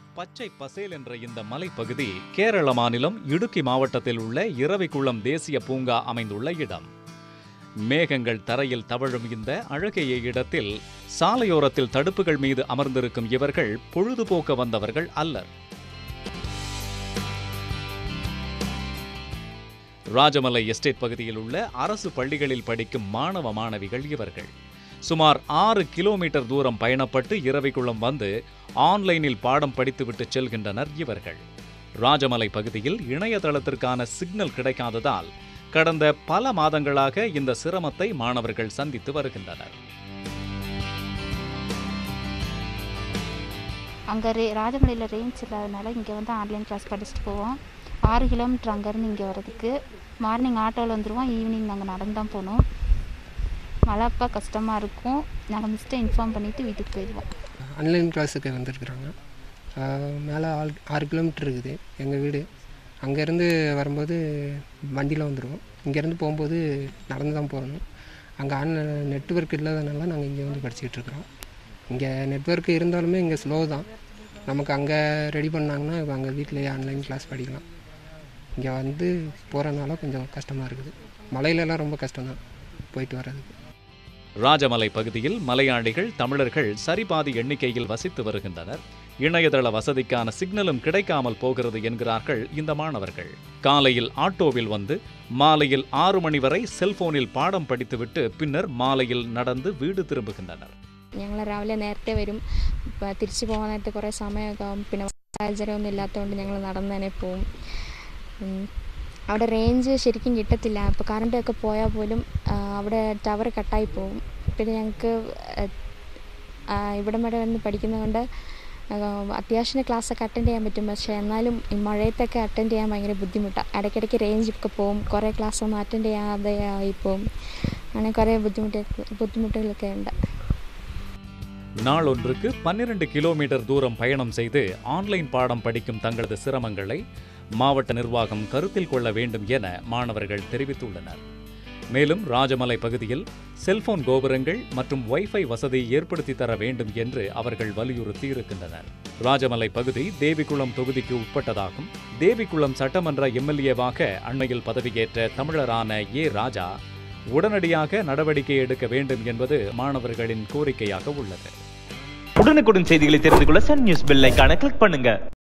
பச்சை பசேல் என்ற இந்த மலைப்பகுதி கேரள மாநிலம் இடுக்கி மாவட்டத்தில் உள்ள இரவிக்குளம் தேசிய பூங்கா அமைந்துள்ள இடம் மேகங்கள் தரையில் தவழும் இந்த அழகிய இடத்தில் சாலையோரத்தில் தடுப்புகள் மீது அமர்ந்திருக்கும் இவர்கள் பொழுதுபோக்க வந்தவர்கள் அல்லர் ராஜமலை எஸ்டேட் பகுதியில் உள்ள அரசு பள்ளிகளில் படிக்கும் மாணவ மாணவிகள் இவர்கள் சுமார் ஆறு கிலோமீட்டர் தூரம் பயணப்பட்டு இரவிக்குளம் வந்து ஆன்லைனில் பாடம் படித்துவிட்டு செல்கின்றனர் இவர்கள் ராஜமலை பகுதியில் இணையதளத்திற்கான சிக்னல் கிடைக்காததால் கடந்த பல மாதங்களாக இந்த சிரமத்தை மாணவர்கள் சந்தித்து வருகின்றனர் அங்கே ரே ராஜமலையில் ரேஞ்ச் இல்லாதனால இங்கே வந்து ஆன்லைன் கிளாஸ் படிச்சுட்டு போவோம் ஆறு கிலோமீட்டர் அங்கேருந்து இங்கே வரதுக்கு மார்னிங் ஆட்டோவில் வந்துடுவோம் ஈவினிங் நாங்கள் நடந்து தான் போகணும் மழை அப்போ கஷ்டமாக இருக்கும் நாங்கள் மிஸ்ட்டை இன்ஃபார்ம் பண்ணிவிட்டு வீட்டுக்கு போயிடுவோம் ஆன்லைன் கிளாஸுக்கு வந்திருக்குறாங்க மேலே ஆறு ஆறு கிலோமீட்டர் இருக்குது எங்கள் வீடு அங்கேருந்து வரும்போது வண்டியில் வந்துடுவோம் இங்கேருந்து போகும்போது நடந்து தான் போகணும் அங்கே ஆன் நெட்ஒர்க் இல்லாதனால நாங்கள் இங்கே வந்து படிச்சுக்கிட்டு இருக்கிறோம் இங்கே நெட்ஒர்க் இருந்தாலுமே இங்கே ஸ்லோ தான் நமக்கு அங்கே ரெடி பண்ணாங்கன்னா அங்கே வீட்டிலேயே ஆன்லைன் கிளாஸ் படிக்கலாம் இங்கே வந்து போகிறனால கொஞ்சம் கஷ்டமாக இருக்குது மலையிலலாம் ரொம்ப கஷ்டம் தான் போயிட்டு வர்றதுக்கு ராஜமலை பகுதியில் மலையாளிகள் தமிழர்கள் சரிபாதி எண்ணிக்கையில் வசித்து வருகின்றனர் இணையதள வசதிக்கான சிக்னலும் கிடைக்காமல் போகிறது என்கிறார்கள் இந்த மாணவர்கள் காலையில் ஆட்டோவில் வந்து மாலையில் ஆறு மணி വരെ സെൽഫോണിൽ പാഠം പഠിത്തുവിട്ട് പിന്നർ മാലയിൽ നടന്ന് വീട് തിരുമ്പുകിன்றனர் ഞങ്ങൾ രാവിലെ നേരത്തെ വരും ഇപ്പം തിരിച്ചു പോകാനായിട്ട് കുറേ സമയമൊക്കെ ആവും പിന്നെ സാഹചര്യമൊന്നും ഇല്ലാത്തതുകൊണ്ട് ഞങ്ങൾ നടന്ന് തന്നെ പോവും ഉം. അവിടെ റേഞ്ച് ശരിക്കും കിട്ടത്തില്ല അപ്പോൾ കറണ്ടൊക്കെ പോയാൽ പോലും ആ, അവിടെ ടവർ കട്ടായി പോവും പിന്നെ ഞങ്ങൾക്ക് ഇവിടം വരെ വന്ന് പഠിക്കുന്നതുകൊണ്ട് ആ, അത്യാവശ്യം ക്ലാസ്സൊക്കെ അറ്റൻഡ് ചെയ്യാൻ പറ്റും പക്ഷേ എന്നാലും ഈ മഴയത്തൊക്കെ അറ്റൻഡ് ചെയ്യാൻ ഭയങ്കര ബുദ്ധിമുട്ടാണ് ഇടയ്ക്കിടയ്ക്ക് റേഞ്ച് ഒക്കെ പോവും കുറേ ക്ലാസ്സൊന്നും അറ്റൻഡ് ചെയ്യാതെ ആയിപ്പോവും അങ്ങനെ കുറേ ബുദ്ധിമുട്ട് ബുദ്ധിമുട്ടുകളൊക്കെ ഉണ്ട് நாளொன்றுக்கு பன்னிரண்டு கிலோமீட்டர் தூரம் பயணம் செய்து ஆன்லைன் பாடம் படிக்கும் தங்களது சிரமங்களை மாவட்ட நிர்வாகம் கருத்தில் கொள்ள வேண்டும் என மாணவர்கள் தெரிவித்துள்ளனர் மேலும் ராஜமலை பகுதியில் செல்போன் கோபுரங்கள் மற்றும் வைஃபை வசதி ஏற்படுத்தி தர வேண்டும் என்று அவர்கள் வலியுறுத்தி இருக்கின்றனர் ராஜமலை பகுதி தேவிக்குளம் தொகுதிக்கு உட்பட்டதாகும் தேவிக்குளம் சட்டமன்ற எம்எல்ஏவாக அண்மையில் பதவியேற்ற தமிழரான ஏ ராஜா உடனடியாக நடவடிக்கை எடுக்க வேண்டும் என்பது மாணவர்களின் கோரிக்கையாக உள்ளது உடனுக்குடன் செய்திகளை தெரிந்து கொள்ள சன் நியூஸ் பெல் ஐகானை கிளிக் பண்ணுங்க